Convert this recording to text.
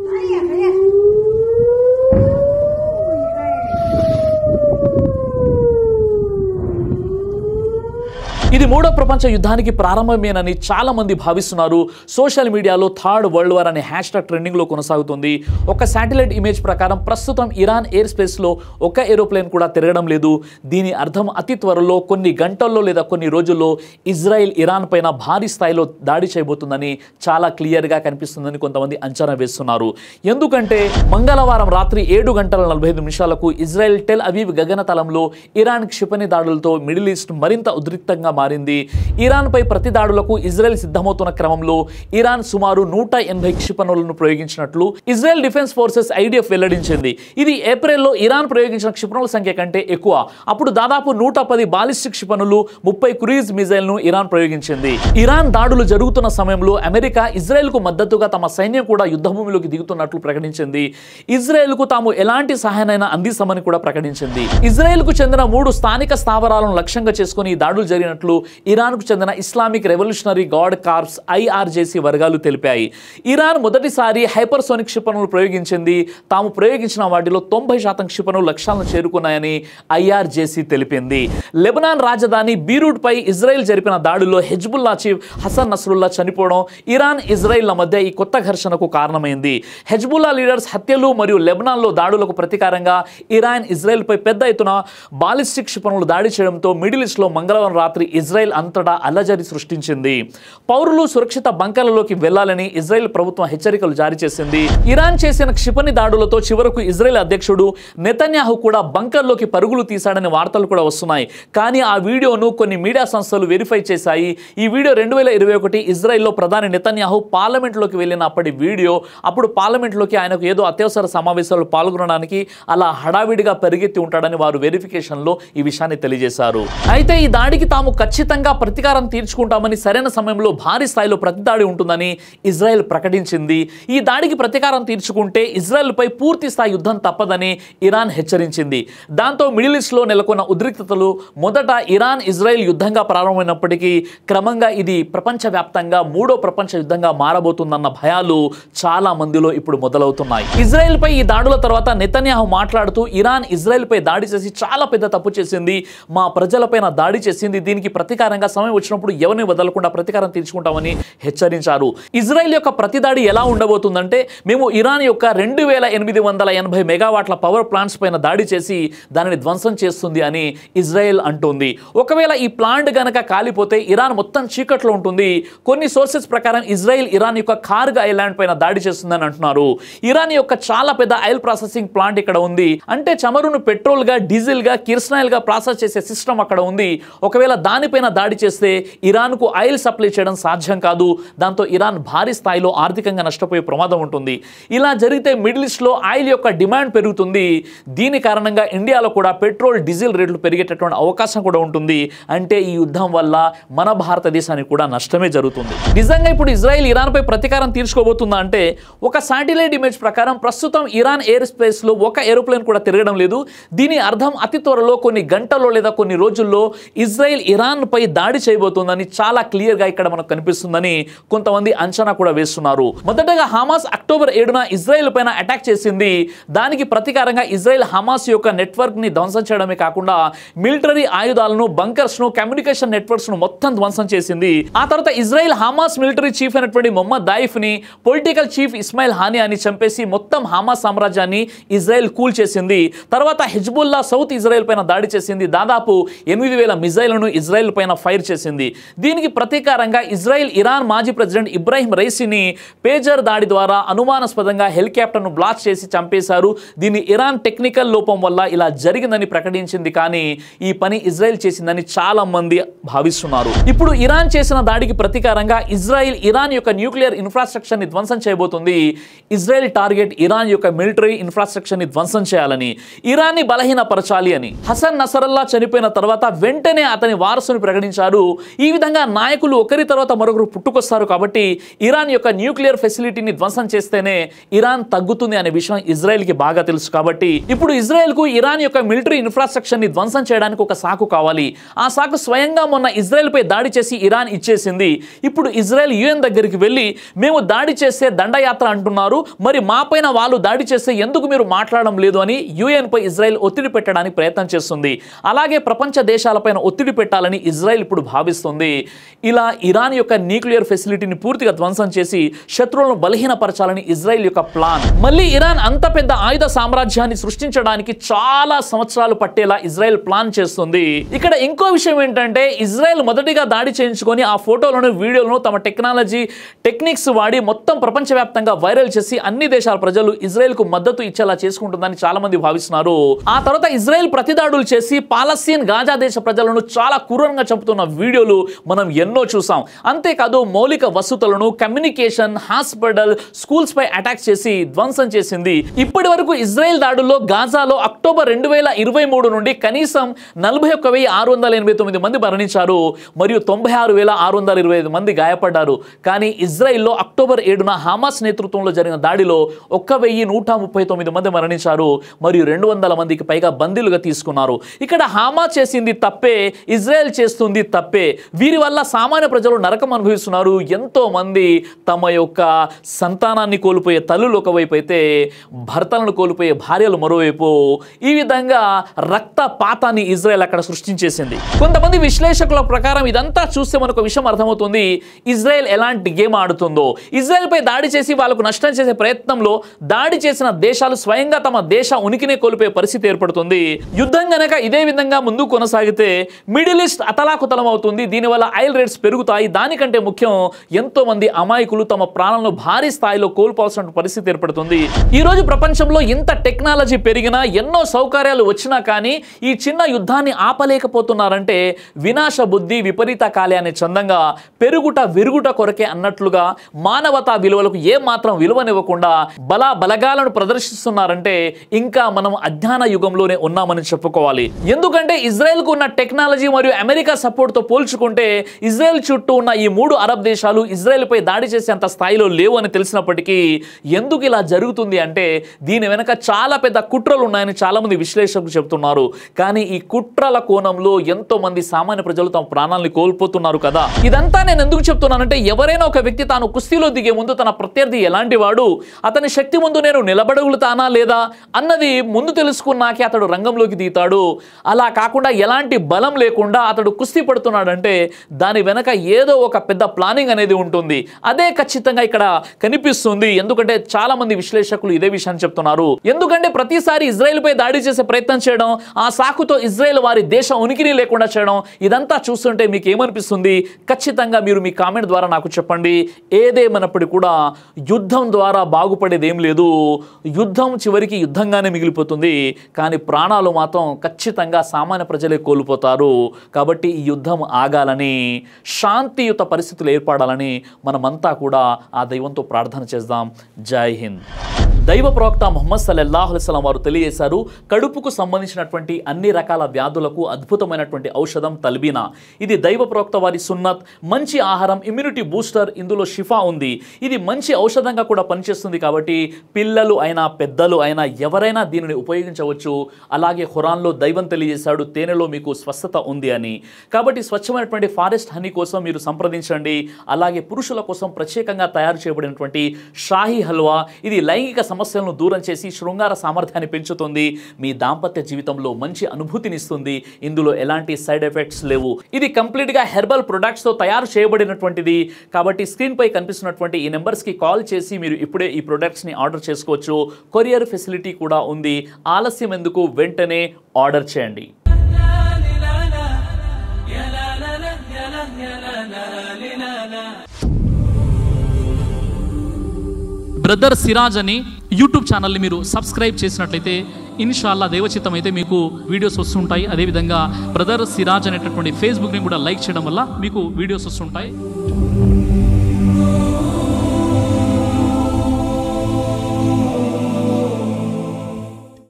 哎呀，哎呀， ఇది మూడో ప్రపంచ యుద్ధానికి ప్రారంభమేనని చాలా మంది భావిస్తున్నారు సోషల్ మీడియాలో థర్డ్ వరల్డ్ వార్ అనే హ్యాష్ ట్యాగ్ ట్రెండింగ్లో కొనసాగుతుంది ఒక శాటిలైట్ ఇమేజ్ ప్రకారం ప్రస్తుతం ఇరాన్ ఎయిర్ స్పేస్లో ఒక ఏరోప్లేన్ కూడా తిరగడం లేదు దీని అర్థం అతి త్వరలో కొన్ని గంటల్లో లేదా కొన్ని రోజుల్లో ఇజ్రాయెల్ ఇరాన్ పైన భారీ స్థాయిలో దాడి చేయబోతుందని చాలా క్లియర్గా కనిపిస్తుందని కొంతమంది అంచనా వేస్తున్నారు ఎందుకంటే మంగళవారం రాత్రి ఏడు గంటల నలభై ఐదు నిమిషాలకు ఇజ్రాయెల్ టెల్ అవీవ్ గగనతలంలో ఇరాన్ క్షిపణి దాడులతో మిడిల్ ఈస్ట్ మరింత ఉద్రిక్తంగా మారింది ఇరాన్పై ప్రతి దాడులకు ఇజ్రాయెల్ సిద్ధమవుతున్న క్రమంలో ఇరాన్ సుమారు నూట ఎనభై క్షిపణులను ప్రయోగించినట్లు ఇజ్రాయెల్ డిఫెన్స్ ఫోర్సెస్ ఐడిఎఫ్ వెల్లడించింది ఇది ఏప్రిల్లో ఇరాన్ ప్రయోగించిన క్షిపణుల సంఖ్య కంటే ఎక్కువ అప్పుడు దాదాపు నూట పది బాలిస్టిక్ క్షిపణులు ముప్పై క్రూయిజ్ మిజైల్ను ఇరాన్ ప్రయోగించింది ఇరాన్ దాడులు జరుగుతున్న సమయంలో అమెరికా ఇజ్రాయెల్కు మద్దతుగా తమ సైన్యం కూడా యుద్ధభూమిలోకి దిగుతున్నట్లు ప్రకటించింది ఇజ్రాయెల్కు తాము ఎలాంటి సహాయానైనా అందిస్తామని కూడా ప్రకటించింది ఇజ్రాయెల్కు చెందిన మూడు స్థానిక స్థావరాలను లక్ష్యంగా చేసుకుని ఈ దాడులు జరిగినట్లు ఇరాన్కు చెందిన Islamic revolutionary guard corps IRGC వర్గాలు తెలిపాయి ఇరాన్ మొదటిసారి హైపర్సోనిక్ క్షిపణులు ప్రయోగించింది తాము ప్రయోగించిన వాటిలో తొంభై శాతం క్షిపణులు లక్ష్యాలను చేరుకున్నాయని ఐఆర్జేసీ తెలిపింది లెబనాన్ రాజధాని బీరూట్ పై ఇజ్రాయెల్ జరిపిన దాడుల్లో హెజ్బుల్లా చీఫ్ హసన్ నస్రుల్లా చనిపోవడం ఇరాన్ ఇజ్రాయెల్ల మధ్య ఈ కొత్త ఘర్షణకు కారణమైంది హెజ్బుల్లా లీడర్స్ హత్యలు మరియు లెబనాన్లో దాడులకు ప్రతీకారంగా ఇరాన్ ఇజ్రాయెల్పై పెద్ద ఎత్తున బాలిస్టిక్ క్షిపణులు దాడి చేయడంతో మిడిల్ ఈస్ట్లో మంగళవారం రాత్రి ఇజ్రాయెల్ అంతటా అల్లజడి సృష్టించింది పౌరులు సురక్షిత బంకర్లలోకి వెళ్లాలని ఇజ్రాయెల్ ప్రభుత్వం హెచ్చరికలు జారీ చేసింది ఇరాన్ చేసిన క్షిపణి దాడులతో చివరకు ఇజ్రాయెల్ అధ్యక్షుడు నెతన్యాహు కూడా బంకర్లోకి పరుగులు తీశాడని వార్తలు కూడా వస్తున్నాయి కానీ ఆ వీడియోను కొన్ని మీడియా సంస్థలు వెరిఫై చేశాయి ఈ వీడియో రెండు వేల ఇరవై ఒకటి ఇజ్రాయెల్లో ప్రధాని నెతన్యాహు పార్లమెంట్లోకి వెళ్ళిన అప్పటి వీడియో అప్పుడు పార్లమెంట్లోకి ఆయనకు ఏదో అత్యవసర సమావేశాలు పాల్గొనడానికి అలా హడావిడిగా పరిగెత్తి ఉంటాడని వారు వెరిఫికేషన్లో ఈ విషయాన్ని తెలియజేశారు అయితే ఈ దాడికి తాము ఖచ్చితంగా ప్రతీకారం తీర్చుకుంటామని సరైన సమయంలో భారీ స్థాయిలో ప్రతిదాడి ఉంటుందని ఇజ్రాయెల్ ప్రకటించింది ఈ దాడికి ప్రతీకారం తీర్చుకుంటే ఇజ్రాయెల్పై పూర్తి స్థాయి యుద్ధం తప్పదని ఇరాన్ హెచ్చరించింది దాంతో మిడిల్ ఈస్ట్లో నెలకొన్న ఉద్రిక్తతలు మొదట ఇరాన్ ఇజ్రాయెల్ యుద్ధంగా ప్రారంభమైనప్పటికీ క్రమంగా ఇది ప్రపంచవ్యాప్తంగా మూడో ప్రపంచ యుద్ధంగా మారబోతుందన్న భయాలు చాలా మందిలో ఇప్పుడు మొదలవుతున్నాయి ఇజ్రాయెల్పై ఈ దాడుల తర్వాత నెతన్యాహు మాట్లాడుతూ ఇరాన్ ఇజ్రాయెల్పై దాడి చేసి చాలా పెద్ద తప్పు చేసింది మా ప్రజలపైన దాడి చేసింది దీనికి ప్రతీకారంగా సమయం వచ్చినప్పుడు ఎవరిని వదలకుండా ప్రతీకారం తీర్చుకుంటామని హెచ్చరించారు ఇజ్రాయెల్ యొక్క ప్రతి దాడి ఎలా ఉండబోతుందంటే మేము ఇరాన్ యొక్క రెండు వేల ఎనిమిది వందల ఎనభై మెగావాట్ల పవర్ ప్లాంట్స్ పైన దాడి చేసి దానిని ధ్వంసం చేస్తుంది అని ఇజ్రాయెల్ అంటుంది ఒకవేళ ఈ ప్లాంట్ గనక కాలిపోతే ఇరాన్ మొత్తం చీకట్లో ఉంటుంది కొన్ని సోర్సెస్ ప్రకారం ఇజ్రాయెల్ ఇరాన్ యొక్క కార్గ్ ఐలాండ్ పైన దాడి చేస్తుందని అంటున్నారు ఇరాన్ యొక్క చాలా పెద్ద ఆయిల్ ప్రాసెసింగ్ ప్లాంట్ ఇక్కడ ఉంది అంటే చమురును పెట్రోల్ గా డీజిల్ గా కిరసనాయిల్ గా ప్రాసెస్ చేసే సిస్టమ్ అక్కడ ఉంది ఒకవేళ దానిపైన దాడి చేస్తే ఇరాన్ కు ఆయిల్ సప్లై చేయడం సాధ్యం కాదు దాంతో ఇరాన్ భారీ స్థాయిలో ఆర్థికంగా నష్టపోయే ప్రమాదం ఉంటుంది ఇలా జరిగితే మిడిల్ ఈస్ట్ లో ఆయిల్ యొక్క డిమాండ్ పెరుగుతుంది దీని కారణంగా ఇండియాలో కూడా పెట్రోల్ డీజిల్ రేట్లు పెరిగేటటువంటి అవకాశం కూడా ఉంటుంది అంటే ఈ యుద్ధం వల్ల మన భారతదేశానికి కూడా నష్టమే జరుగుతుంది నిజంగా ఇప్పుడు ఇజ్రాయెల్ ఇరాన్ పై ప్రతీకారం తీర్చుకోబోతుందా అంటే ఒక శాటిలైట్ ఇమేజ్ ప్రకారం ప్రస్తుతం ఇరాన్ ఎయిర్ స్పేస్ లో ఒక ఏరోప్లేన్ కూడా తిరగడం లేదు దీని అర్థం అతి త్వరలో కొన్ని గంటల్లో లేదా కొన్ని రోజుల్లో ఇజ్రాయెల్ ఇరాన్ పై దాడి చేయబోతుందని చాలా క్లియర్ గా ఇక్కడ మనకు కనిపిస్తుందని కొంతమంది అంచనా కూడా వేస్తున్నారు మొదటగా హమాస్ అక్టోబర్ ఏడున ఇజ్రాయెల్ పైన అటాక్ చేసింది దానికి ప్రతీకారంగా ఇజ్రాయెల్ హమాస్ యొక్క నెట్వర్క్ ని ధ్వంసం చేయడమే కాకుండా మిలిటరీ ఆయుధాలను బంకర్స్ ను కమ్యూనికేషన్ నెట్వర్క్స్ ను మొత్తం ధ్వంసం చేసింది ఆ తర్వాత ఇజ్రాయెల్ హమాస్ మిలిటరీ చీఫ్ అయినటువంటి మొహమ్మద్ దాయిఫ్ ని పొలిటికల్ చీఫ్ ఇస్మాయిల్ హానీ అని చంపేసి మొత్తం హమాస్ సామ్రాజ్యాన్ని ఇజ్రాయెల్ కూల్ చేసింది తర్వాత హెజ్బుల్లా సౌత్ ఇజ్రాయెల్ పైన దాడి చేసింది దాదాపు ఎనిమిది వేల మిజైళ్లను ఇజ్రాయెల్ పైన ఫైర్ చేసింది దీనికి ప్రతీకారంగా ఇజ్రాయెల్ ఇరాన్ మాజీ ప్రెసిడెంట్ ఇబ్రాహిం రైసీని పేజర్ దాడి ద్వారా అనుమానాస్పదంగా హెలికాప్టర్ను బ్లాస్ట్ చేసి చంపేశారు దీన్ని ఇరాన్ టెక్నికల్ లోపం వల్ల ఇలా జరిగిందని ప్రకటించింది కానీ ఈ పని ఇజ్రాయెల్ చేసిందని చాలా మంది భావిస్తున్నారు ఇప్పుడు ఇరాన్ చేసిన దాడికి ప్రతీకారంగా ఇజ్రాయెల్ ఇరాన్ యొక్క న్యూక్లియర్ ఇన్ఫ్రాస్ట్రక్చర్ ని ధ్వంసం చేయబోతుంది ఇజ్రాయెల్ టార్గెట్ ఇరాన్ యొక్క మిలిటరీ ఇన్ఫ్రాస్ట్రక్చర్ ని ధ్వంసం చేయాలని ఇరాన్ని బలహీనపరచాలి అని హసన్ నసరల్లా చనిపోయిన తర్వాత వెంటనే అతని వారసుని కూర్చొని ప్రకటించారు ఈ విధంగా నాయకులు ఒకరి తర్వాత మరొకరు పుట్టుకొస్తారు కాబట్టి ఇరాన్ యొక్క న్యూక్లియర్ ఫెసిలిటీని ధ్వంసం చేస్తేనే ఇరాన్ తగ్గుతుంది అనే విషయం ఇజ్రాయెల్కి బాగా తెలుసు కాబట్టి ఇప్పుడు ఇజ్రాయెల్కు ఇరాన్ యొక్క మిలిటరీ ఇన్ఫ్రాస్ట్రక్చర్ని ధ్వంసం చేయడానికి ఒక సాకు కావాలి ఆ సాకు స్వయంగా మొన్న ఇజ్రాయెల్పై దాడి చేసి ఇరాన్ ఇచ్చేసింది ఇప్పుడు ఇజ్రాయెల్ యుఎన్ దగ్గరికి వెళ్ళి మేము దాడి చేస్తే దండయాత్ర అంటున్నారు మరి మా పైన వాళ్ళు దాడి చేస్తే ఎందుకు మీరు మాట్లాడడం లేదు అని యుఎన్ పై ఇజ్రాయెల్ ఒత్తిడి పెట్టడానికి ప్రయత్నం చేస్తుంది అలాగే ప్రపంచ దేశాలపైన ఒత్తిడి పెట్టాలని ఇజ్రాయెల్ ఇప్పుడు భావిస్తుంది ఇలా ఇరాన్ యొక్క న్యూక్లియర్ ఫెసిలిటీని పూర్తిగా ధ్వంసం చేసి శత్రువులను బలహీనపరచాలని ఇజ్రాయెల్ యొక్క ప్లాన్ మళ్ళీ ఇరాన్ అంత పెద్ద ఆయుధ సామ్రాజ్యాన్ని సృష్టించడానికి చాలా సంవత్సరాలు పట్టేలా ఇజ్రాయెల్ ప్లాన్ చేస్తుంది ఇక్కడ ఇంకో విషయం ఏంటంటే ఇజ్రాయెల్ మొదటిగా దాడి చేయించుకొని ఆ ఫోటోలను వీడియోలను తమ టెక్నాలజీ టెక్నిక్స్ వాడి మొత్తం ప్రపంచవ్యాప్తంగా వైరల్ చేసి అన్ని దేశాల ప్రజలు ఇజ్రాయెల్ కు మద్దతు ఇచ్చేలా చేసుకుంటుందని చాలా మంది భావిస్తున్నారు ఆ తర్వాత ఇజ్రాయెల్ ప్రతిదాడులు చేసి పాలస్తీన్ గాజా దేశ ప్రజలను చాలా క్రూరంగా చంపుతున్న వీడియోలు మనం ఎన్నో చూసాం అంతేకాదు మౌలిక వసతులను కమ్యూనికేషన్ హాస్పిటల్ స్కూల్స్ పై అటాక్ చేసి ధ్వంసం చేసింది ఇప్పటి వరకు ఇజ్రాయెల్ దాడుల్లో గాజాలో అక్టోబర్ రెండు వేల ఇరవై మూడు నుండి కనీసం నలభై ఒక్క వెయ్యి ఆరు వందల ఎనభై తొమ్మిది మంది మరణించారు మరియు తొంభై ఆరు వేల ఆరు వందల ఇరవై ఐదు మంది గాయపడ్డారు కానీ ఇజ్రాయెల్లో అక్టోబర్ ఏడున హమాస్ నేతృత్వంలో జరిగిన దాడిలో ఒక్క వెయ్యి నూట ముప్పై తొమ్మిది మంది మరణించారు మరియు రెండు వందల మందికి పైగా బందీలుగా తీసుకున్నారు ఇక్కడ హమాస్ చేసింది తప్పే ఇజ్రాయెల్ చేస్తుంది తప్పే వీరి వల్ల సామాన్య ప్రజలు నరకం అనుభవిస్తున్నారు ఎంతో మంది తమ యొక్క సంతానాన్ని కోల్పోయే తల్లులు ఒకవైపు అయితే భర్తలను కోల్పోయే భార్యలు మరోవైపు ఈ విధంగా రక్తపాతాన్ని ఇజ్రాయెల్ అక్కడ సృష్టించేసింది కొంతమంది విశ్లేషకుల ప్రకారం ఇదంతా చూస్తే మనకు విషయం అర్థమవుతుంది ఇజ్రాయెల్ ఎలాంటి గేమ్ ఆడుతుందో ఇజ్రాయెల్ పై దాడి చేసి వాళ్ళకు నష్టం చేసే ప్రయత్నంలో దాడి చేసిన దేశాలు స్వయంగా తమ దేశ ఉనికినే కోల్పోయే పరిస్థితి ఏర్పడుతుంది యుద్ధం గనక ఇదే విధంగా ముందుకు కొనసాగితే మిడిల్ ఈస్ట్ అతలాకుతలం అవుతుంది దీనివల్ల ఆయిల్ రేట్స్ పెరుగుతాయి దానికంటే ముఖ్యం ఎంతో మంది అమాయకులు తమ ప్రాణాలను భారీ స్థాయిలో కోల్పోవాల్సిన పరిస్థితి ఏర్పడుతుంది ఈ రోజు ప్రపంచంలో ఇంత టెక్నాలజీ పెరిగినా ఎన్నో సౌకర్యాలు వచ్చినా కానీ ఈ చిన్న యుద్ధాన్ని ఆపలేకపోతున్నారంటే వినాశ బుద్ధి విపరీత కాలే అనే చందంగా పెరుగుట విరుగుట కొరకే అన్నట్లుగా మానవతా విలువలకు ఏ మాత్రం విలువనివ్వకుండా బల బలగాలను ప్రదర్శిస్తున్నారంటే ఇంకా మనం అజ్ఞాన యుగంలోనే ఉన్నామని చెప్పుకోవాలి ఎందుకంటే ఇజ్రాయెల్ కు ఉన్న టెక్నాలజీ మరియు అమెరికా సపోర్ట్ తో పోల్చుకుంటే ఇజ్రాయెల్ చుట్టూ ఉన్న ఈ మూడు అరబ్ దేశాలు ఇజ్రాయెల్ పై దాడి చేసేంత స్థాయిలో లేవు అని తెలిసినప్పటికీ ఎందుకు ఇలా జరుగుతుంది అంటే దీని వెనక చాలా పెద్ద కుట్రలు ఉన్నాయని చాలా మంది విశ్లేషకులు చెబుతున్నారు కానీ ఈ కుట్రల కోణంలో ఎంతో మంది సామాన్య ప్రజలు తమ ప్రాణాలను కోల్పోతున్నారు కదా ఇదంతా నేను ఎందుకు చెప్తున్నానంటే ఎవరైనా ఒక వ్యక్తి తాను కుస్తీలో దిగే ముందు తన ప్రత్యర్థి ఎలాంటి వాడు అతని శక్తి ముందు నేను నిలబడగలుగుతానా లేదా అన్నది ముందు తెలుసుకున్నాకే అతడు రంగంలోకి దిగుతాడు అలా కాకుండా ఎలాంటి బలం లేకుండా అతడు కుస్తీ పడుతున్నాడంటే దాని వెనక ఏదో ఒక పెద్ద ప్లానింగ్ అనేది ఉంటుంది అదే ఖచ్చితంగా ఇక్కడ కనిపిస్తుంది ఎందుకంటే చాలా మంది విశ్లేషకులు ఇదే విషయాన్ని చెప్తున్నారు ఎందుకంటే ప్రతిసారి ఇజ్రాయెల్ పై దాడి చేసే ప్రయత్నం చేయడం ఆ సాకుతో ఇజ్రాయెల్ వారి దేశ ఉనికిని లేకుండా చేయడం ఇదంతా చూస్తుంటే మీకు ఏమనిపిస్తుంది ఖచ్చితంగా మీరు మీ కామెంట్ ద్వారా నాకు చెప్పండి ఏదేమైనప్పటికీ కూడా యుద్ధం ద్వారా బాగుపడేది ఏం లేదు యుద్ధం చివరికి యుద్ధంగానే మిగిలిపోతుంది కానీ ప్రాణాలు మాత్రం ఖచ్చితంగా సామాన్య ప్రజలే కోల్పోతారు కాబట్టి ఈ యుద్ధం ఆగాలని శాంతియుత పరిస్థితులు ఏర్పడాలని మనమంతా కూడా ఆ దైవంతో ప్రార్థన చేద్దాం జై హింద్ దైవ ప్రవక్త ముహమ్మద్ సల్లల్లాహు అలైహి వసల్లం వారు తెలియజేశారు కడుపుకు సంబంధించినటువంటి అన్ని రకాల వ్యాధులకు అద్భుతమైనటువంటి ఔషధం తల్బీనా ఇది దైవ ప్రవక్త వారి సున్నత్ మంచి ఆహారం ఇమ్యూనిటీ బూస్టర్ ఇందులో షిఫా ఉంది ఇది మంచి ఔషధంగా కూడా పనిచేస్తుంది కాబట్టి పిల్లలు అయినా పెద్దలు అయినా ఎవరైనా దీనిని ఉపయోగించవచ్చు అలాగే ఖురాన్లో దైవం తెలియజేశాడు తేనెలో మీకు స్వస్థత ఉంది అని కాబట్టి స్వచ్ఛమైనటువంటి ఫారెస్ట్ హనీ కోసం మీరు సంప్రదించండి అలాగే పురుషుల కోసం ప్రత్యేకంగా తయారు చేయబడినటువంటి షాహీ హల్వా ఇది లైంగిక సమస్యలను దూరం చేసి శృంగార సామర్థ్యాన్ని పెంచుతుంది మీ దాంపత్య జీవితంలో మంచి అనుభూతినిస్తుంది ఇందులో ఎలాంటి సైడ్ ఎఫెక్ట్స్ లేవు ఇది కంప్లీట్ గా హెర్బల్ ప్రొడక్ట్స్ తో తయారు చేయబడినటువంటిది కాబట్టి స్క్రీన్ పై కనిపిస్తున్నటువంటి ఈ నెంబర్స్ కి కాల్ చేసి మీరు ఇప్పుడే ఈ ప్రొడక్ట్స్ ని ఆర్డర్ చేసుకోవచ్చు కొరియర్ ఫెసిలిటీ కూడా ఉంది ఆలస్యం ఎందుకు వెంటనే ఆర్డర్ చేయండి బ్రదర్ సిరాజ్ అని యూట్యూబ్ ఛానల్ని మీరు సబ్స్క్రైబ్ చేసినట్లయితే ఇన్షాల్లా దేవచిత్తం అయితే మీకు వీడియోస్ వస్తుంటాయి అదేవిధంగా బ్రదర్ సిరాజ్ అనేటటువంటి ఫేస్బుక్ని కూడా లైక్ చేయడం వల్ల మీకు వీడియోస్ వస్తుంటాయి